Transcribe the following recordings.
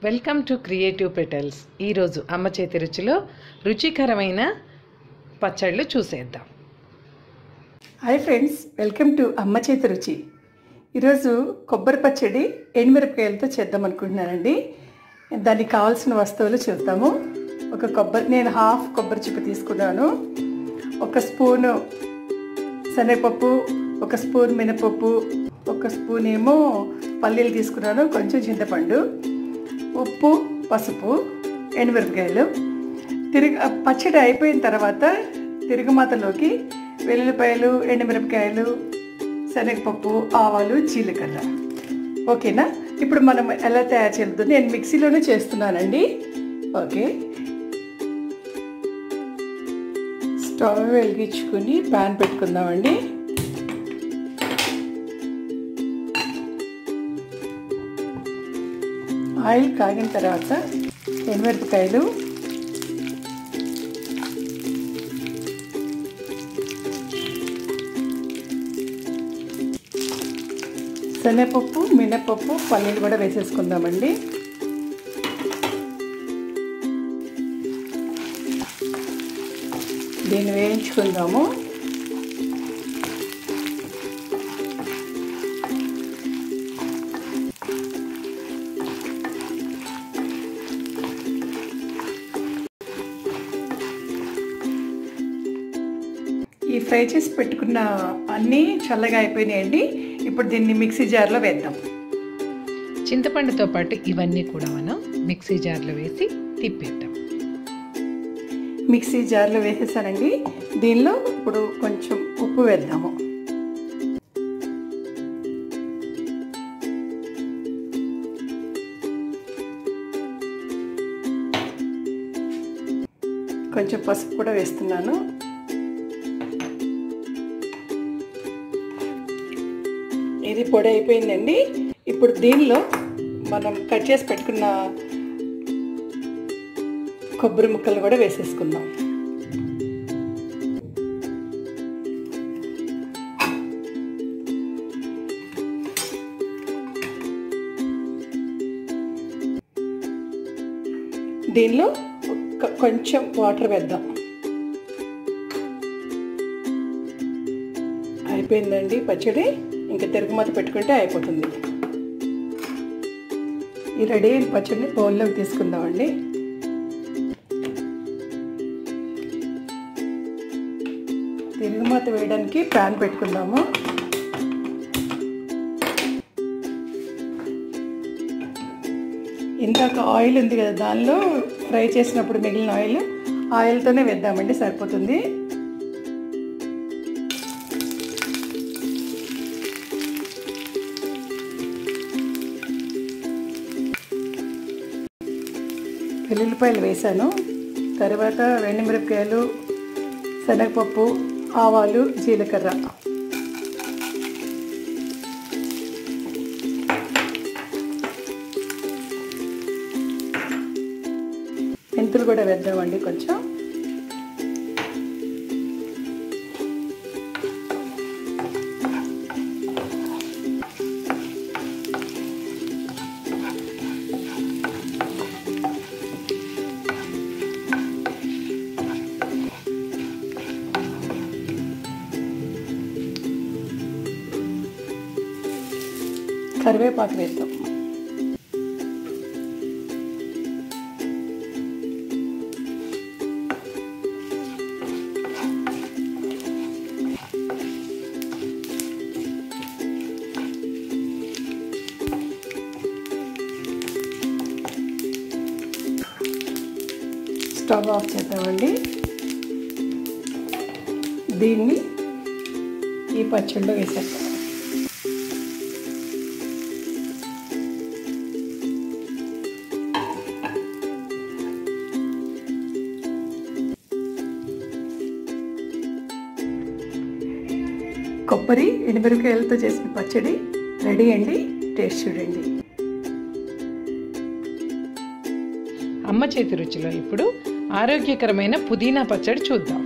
welcome to creative petals ఈరోజు అమ్మ చేతి రుచిలో రుచికరమైన పచ్చళ్ళు చూసేద్దాం హాయ్ ఫ్రెండ్స్ వెల్కమ్ టు అమ్మ చేతి రుచి ఈరోజు కొబ్బరి పచ్చడి ఎండుమిరపకాయలతో చేద్దాం అనుకుంటున్నానండి దానికి కావాల్సిన వస్తువులు చూద్దాము ఒక కొబ్బరి నేను హాఫ్ కొబ్బరి చిప్ప తీసుకున్నాను ఒక స్పూను శనగపప్పు ఒక స్పూన్ మినపప్పు ఒక స్పూన్ ఏమో పల్లీలు తీసుకున్నాను కొంచెం చింతపండు ఉప్పు పసుపు ఎండుమిరపకాయలు తిరిగి ఆ పచ్చడి అయిపోయిన తర్వాత తిరుగుమాతలోకి వెల్లుల్లిపాయలు ఎండుమిరపకాయలు శనగపప్పు ఆవాలు జీలకర్ర ఓకేనా ఇప్పుడు మనం ఎలా తయారు చేద్దాం నేను మిక్సీలోనే చేస్తున్నానండి ఓకే స్టవ్ వెలిగించుకుని ప్యాన్ పెట్టుకుందామండి ఆయిల్ కాగిన తర్వాత ఎండుమిరపకాయలు శనగపప్పు మినపప్పు పల్లీలు కూడా వేసేసుకుందామండి దీన్ని వేయించుకుందాము ఈ ఫ్రై చేసి పెట్టుకున్న అన్నీ చల్లగా అయిపోయినాయండి ఇప్పుడు దీన్ని మిక్సీ జార్లో వేద్దాం చింతపండుతో పాటు ఇవన్నీ కూడా మనం మిక్సీ జార్లో వేసి తిప్పేద్దాం మిక్సీ జార్లో వేసేసానండి దీనిలో ఇప్పుడు కొంచెం ఉప్పు వేద్దాము కొంచెం పసుపు కూడా వేస్తున్నాను ఇది పొడి అయిపోయిందండి ఇప్పుడు దీనిలో మనం కట్ చేసి పెట్టుకున్న కొబ్బరి ముక్కలు కూడా వేసేసుకుందాం దీనిలో ఒక కొంచెం వాటర్ వేద్దాం అయిపోయిందండి పచ్చడి ఇంకా తిరుగుమత పెట్టుకుంటే అయిపోతుంది ఈ రెడీ అయిన పచ్చడిని బౌల్లోకి తీసుకుందామండి తిరుగుమాత వేయడానికి ప్యాన్ పెట్టుకుందాము ఇందాక ఆయిల్ ఉంది కదా దానిలో ఫ్రై చేసినప్పుడు మిగిలిన ఆయిల్ ఆయిల్తోనే వేద్దామండి సరిపోతుంది వెల్లుల్లిపాయలు వేసాను తర్వాత మిరపకాయలు శనగపప్పు ఆవాలు జీలకర్ర మెంతులు కూడా వేద్దామండి కొంచెం కరివేపాకు వేద్దాం స్టవ్ ఆఫ్ చేద్దామండి దీన్ని ఈ పచ్చడిలో వేసేద్దాం కొబ్బరి ఎండుమిరపకాయలతో చేసిన పచ్చడి రెడీ అండి టేస్ట్ చూడండి అమ్మ చేతి రుచిలో ఇప్పుడు ఆరోగ్యకరమైన పుదీనా పచ్చడి చూద్దాం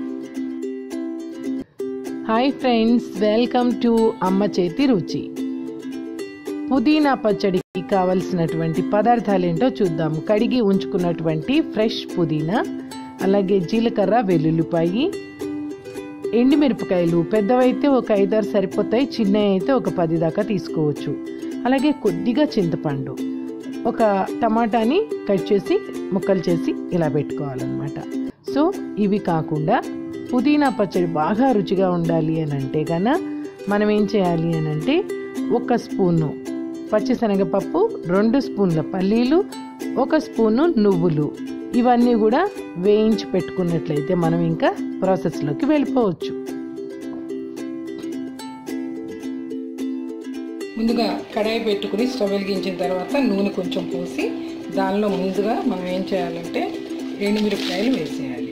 హాయ్ ఫ్రెండ్స్ వెల్కమ్ టు అమ్మ చేతి రుచి పుదీనా పచ్చడికి కావలసినటువంటి పదార్థాలు ఏంటో చూద్దాం కడిగి ఉంచుకున్నటువంటి ఫ్రెష్ పుదీనా అలాగే జీలకర్ర వెల్లుల్లిపాయి ఎండుమిరపకాయలు పెద్దవైతే ఒక ఐదారు సరిపోతాయి చిన్నవి అయితే ఒక పది దాకా తీసుకోవచ్చు అలాగే కొద్దిగా చింతపండు ఒక టమాటాని కట్ చేసి ముక్కలు చేసి ఇలా పెట్టుకోవాలన్నమాట సో ఇవి కాకుండా పుదీనా పచ్చడి బాగా రుచిగా ఉండాలి అని అంటే కన్నా మనం ఏం చేయాలి అని అంటే ఒక స్పూను పచ్చిశనగపప్పు రెండు స్పూన్ల పల్లీలు ఒక స్పూను నువ్వులు ఇవన్నీ కూడా వేయించి పెట్టుకున్నట్లయితే మనం ఇంకా ప్రాసెస్లోకి వెళ్ళిపోవచ్చు ముందుగా కడాయి పెట్టుకుని స్టవ్ వెలిగించిన తర్వాత నూనె కొంచెం పోసి దానిలో ముందుగా మనం ఏం చేయాలంటే ఎండుమిరపకాయలు వేసేయాలి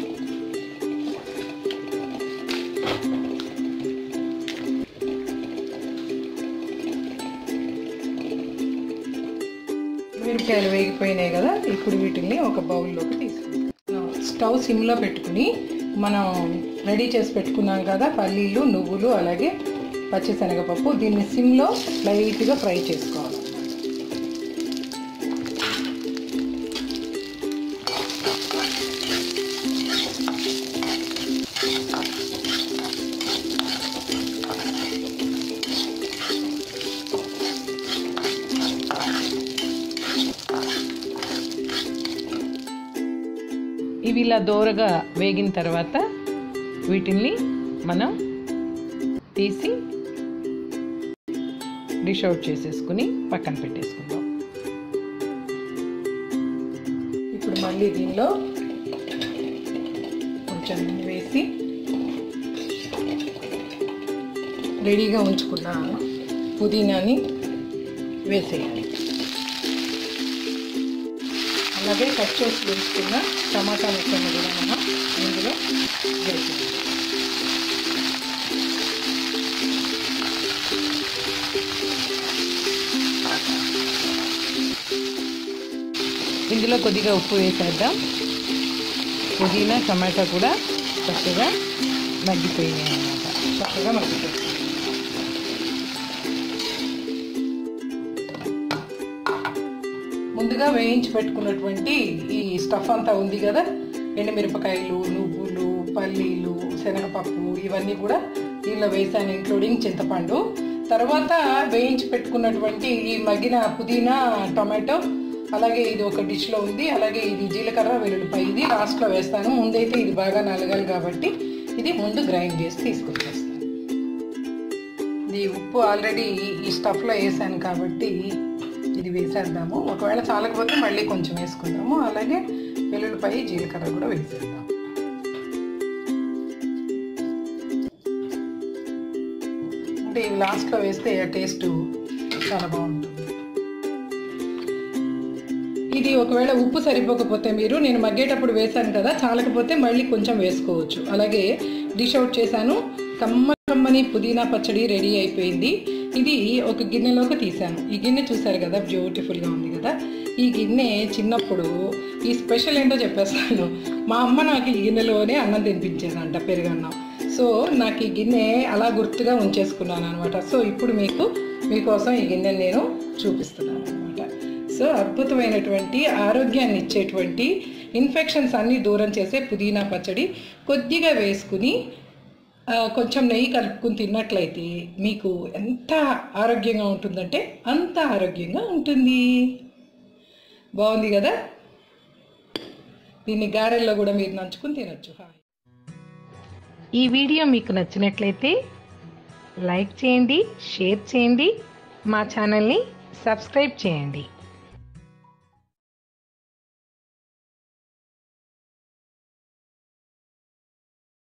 మిరపకాయలు వేగిపోయినాయి కదా ఇప్పుడు వీటిని ఒక బౌల్లోకి తీసుకుంటాం స్టవ్ సిమ్లో పెట్టుకుని మనం రెడీ చేసి పెట్టుకున్నాం కదా పల్లీలు నువ్వులు అలాగే పచ్చిశనగపప్పు దీన్ని సిమ్లో లైట్గా ఫ్రై చేసుకోవాలి ఇవి ఇలా దోరగా వేగిన తర్వాత వీటిని మనం తీసి డిష్ అవుట్ చేసేసుకుని పక్కన పెట్టేసుకుందాం ఇప్పుడు మళ్ళీ దీనిలో కొంచెం నూనె వేసి రెడీగా ఉంచుకున్న పుదీనాని వేసేయాలి అలాగే కట్ చేసి వేసుకున్న టమాటా ముక్కలను కూడా మనం ఇందులో వేసేయాలి ఇందులో కొద్దిగా ఉప్పు వేసేద్దాం పుదీనా టమాటా కూడా చక్కగా మగ్గిపోయినాయి అన్నమాట చక్కగా మగ్గిపోతుంది ముందుగా వేయించి పెట్టుకున్నటువంటి ఈ స్టఫ్ అంతా ఉంది కదా ఎండుమిరపకాయలు నువ్వులు పల్లీలు శనగపప్పు ఇవన్నీ కూడా దీనిలో వేసాను ఇంక్లూడింగ్ చింతపండు తర్వాత వేయించి పెట్టుకున్నటువంటి ఈ మగ్గిన పుదీనా టొమాటో అలాగే ఇది ఒక డిష్లో ఉంది అలాగే ఇది జీలకర్ర వెల్లుల్లిపాయ ఇది లాస్ట్లో వేస్తాను ముందైతే ఇది బాగా నలగాలి కాబట్టి ఇది ముందు గ్రైండ్ చేసి తీసుకొచ్చేస్తాను ఇది ఉప్పు ఆల్రెడీ ఈ స్టఫ్లో వేసాను కాబట్టి ఇది వేసేద్దాము ఒకవేళ చాలకపోతే మళ్ళీ కొంచెం వేసుకుందాము అలాగే వెల్లుల్లిపాయ జీలకర్ర కూడా వేసేద్దాం అంటే ఇవి లాస్ట్లో వేస్తే టేస్ట్ చాలా బాగుంటుంది ఇది ఒకవేళ ఉప్పు సరిపోకపోతే మీరు నేను మగ్గేటప్పుడు వేశాను కదా చాలకపోతే మళ్ళీ కొంచెం వేసుకోవచ్చు అలాగే డిష్ అవుట్ చేశాను కమ్మ కమ్మని పుదీనా పచ్చడి రెడీ అయిపోయింది ఇది ఒక గిన్నెలోకి తీసాను ఈ గిన్నె చూసారు కదా బ్యూటిఫుల్గా ఉంది కదా ఈ గిన్నె చిన్నప్పుడు ఈ స్పెషల్ ఏంటో చెప్పేస్తాను మా అమ్మ నాకు ఈ గిన్నెలోనే అన్నం తినిపించేదంట పెరుగన్నం సో నాకు ఈ గిన్నె అలా గుర్తుగా ఉంచేసుకున్నాను అనమాట సో ఇప్పుడు మీకు మీకోసం ఈ గిన్నెని నేను చూపిస్తున్నాను అనమాట సో అద్భుతమైనటువంటి ఆరోగ్యాన్ని ఇచ్చేటువంటి ఇన్ఫెక్షన్స్ అన్నీ దూరం చేసే పుదీనా పచ్చడి కొద్దిగా వేసుకుని ఆ, కొంచెం నెయ్యి కలుపుకుని తిన్నట్లయితే మీకు ఎంత ఆరోగ్యంగా ఉంటుందంటే అంత ఆరోగ్యంగా ఉంటుంది బాగుంది కదా దీన్ని గారెల్లో కూడా మీరు నంచుకుని తినొచ్చు హాయ్ ఈ వీడియో మీకు నచ్చినట్లయితే లైక్ చేయండి షేర్ చేయండి మా ఛానల్ని సబ్స్క్రైబ్ చేయండి